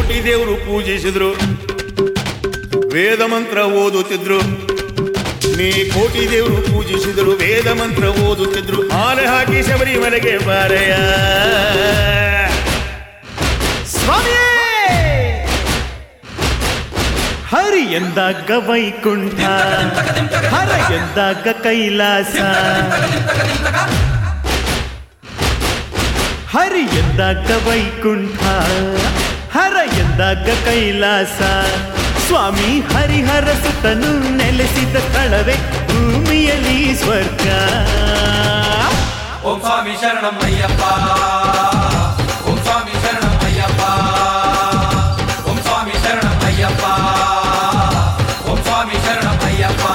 ಕೋಟಿ ದೇವರು ಪೂಜಿಸಿದ್ರು ವೇದ ಮಂತ್ರ ಓದುತ್ತಿದ್ರು ನೀ ಕೋಟಿ ದೇವರು ಪೂಜಿಸಿದ್ರು ವೇದ ಮಂತ್ರ ಓದುತ್ತಿದ್ರು ಮಾಲೆ ಹಾಕಿ ಶಬರಿಮಲೆಗೆ ಬಾರಯ್ಯ ಸ್ವಾಮಿಯೇ ಹರಿ ಎಂದಾಗ ವೈಕುಂಠ ಹರ ಎಂದಾಗ ಕೈಲಾಸ ಹರಿ ಎಂದಾಗ ವೈಕುಂಠ ಹರ ಎಂದಾಗ ಕೈಲಾಸ ಸ್ವಾಮಿ ಹರಿಹರ ಸುತನು ನೆಲೆಸಿದ ಸ್ಥಳವೇ ಭೂಮಿಯಲ್ಲಿ ಸ್ವರ್ಗ ಓಂ ಸ್ವಾಮಿ ಶರಣಂ ಅಯ್ಯಪ್ಪ ಓಂ ಸ್ವಾಮಿ ಶರಣಂ ಅಯ್ಯಪ್ಪ ಓಂ ಸ್ವಾಮಿ ಶರಣಂ ಅಯ್ಯಪ್ಪ ಓಂ ಸ್ವಾಮಿ ಶರಣಂ ಅಯ್ಯಪ್ಪ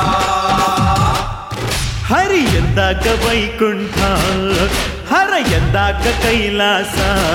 ಹರಿ ಎಂದಾಗ ವೈಕುಂಠ ಹರ ಎಂದಾಗ ಕೈಲಾಸ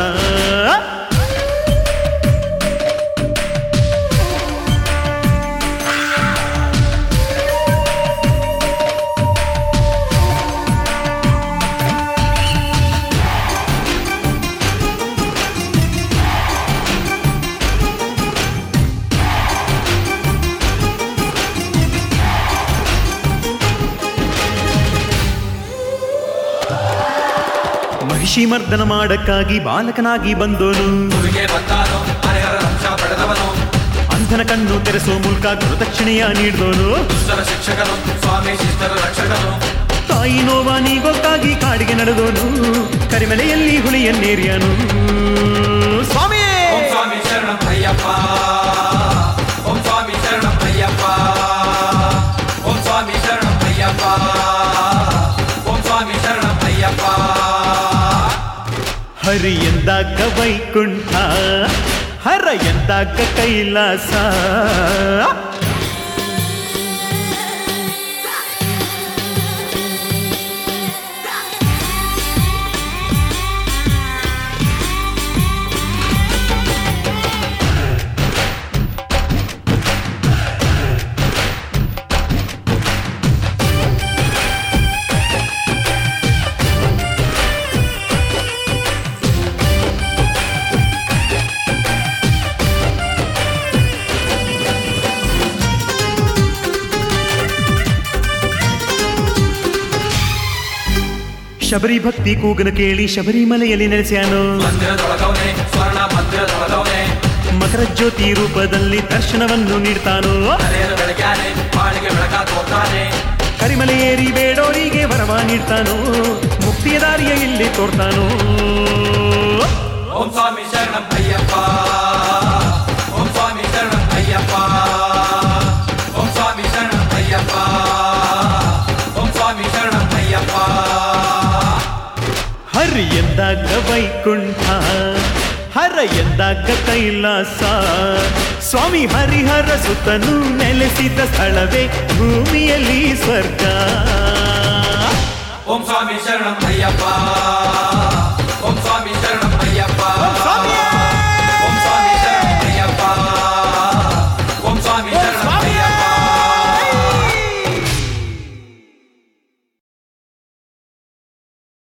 ಮಹಿಷಿ ಮರ್ದನ ಮಾಡಕ್ಕಾಗಿ ಬಾಲಕನಾಗಿ ಬಂದೋನು ಗುರುಗೆ ಬಂದಾನು ಹರಿಹರ ಅಂಶ ಪಡೆದವನು ಅಂಧನ ಕಣ್ಣು ತೆರೆಸೋ ಮೂಲಕ ಗುರುದಕ್ಷಿಣೆಯ ನೀಡಿದೋನು ದುಷ್ಟರ ಶಿಕ್ಷಕನು ಸ್ವಾಮಿ ಶಿಷ್ಟರ ರಕ್ಷಕನು ತಾಯಿ ನೋವ ನೀಗೊಕ್ಕಾಗಿ ಕಾಡಿಗೆ ನಡೆದೋನು ಕರಿಮಲೆಯಲ್ಲಿ ಹುಳಿಯನ್ನೇರಿಯನು ಸ್ವಾಮಿಯೇ ಓಂ ಸ್ವಾಮಿ ಶರಣಂ ಅಯ್ಯಪ್ಪ ಓಂ ಸ್ವಾಮಿ ಶರಣಂ ಅಯ್ಯಪ್ಪ ಓಂ ಸ್ವಾಮಿ ಶರಣಂ ಅಯ್ಯಪ್ಪ ಓಂ ಸ್ವಾಮಿ ಶರಣಂ ಅಯ್ಯಪ್ಪ ಹರಿ ಎಂದಾಗ ವೈಕುಂಠ ಹರ ಎಂದಾಗ ಕೈಲಾಸ ಶಬರಿ ಭಕ್ತಿ ಕೂಗನ ಕೇಳಿ ಶಬರಿಮಲೆಯಲ್ಲಿ ನೆಲೆಸ್ಯಾನು ಮಂದಿರದೊಳಗವನೆ ಸ್ವರ್ಣ ಮಂದಿರದೊಳಗವನೆ ಮಕರ ಜ್ಯೋತಿ ರೂಪದಲ್ಲಿ ದರ್ಶನವನ್ನು ನೀಡ್ತಾನೋ ತಲೆಯನ್ನು ಬೆಳಗ್ಯಾನೆ ಬಾಳಿಗೆ ಬೆಳಕ ತೋರ್ತಾನೆ ಕರಿಮಲೆ ಏರಿ ಬೇಡೋರಿಗೆ ವರವ ನೀಡ್ತಾನೋ ಮುಕ್ತಿಯ ದಾರಿಯ ಇಲ್ಲಿ ತೋರ್ತಾನೋ ಓಂ ಸ್ವಾಮಿ ಶರಣಂ ಅಯ್ಯಪ್ಪ ಓಂ ಸ್ವಾಮಿ ಶರಣಂ ಅಯ್ಯಪ್ಪ ಓಂ ಸ್ವಾಮಿ ಶರಣಂ ಅಯ್ಯಪ್ಪ ಓಂ ಸ್ವಾಮಿ ಶರಣಂ ಅಯ್ಯಪ್ಪ ಹರಿ ಎಂದಾಗ ವೈಕುಂಠ ಹರ ಎಂದಾಗ ಕೈಲಾಸ ಸ್ವಾಮಿ ಹರಿಹರ ಸುತನು ನೆಲೆಸಿದ ಸ್ಥಳವೇ ಭೂಮಿಯಲ್ಲಿ ಸ್ವರ್ಗ ಓಂ ಸ್ವಾಮಿ ಶರಣಂ ಅಯ್ಯಪ್ಪ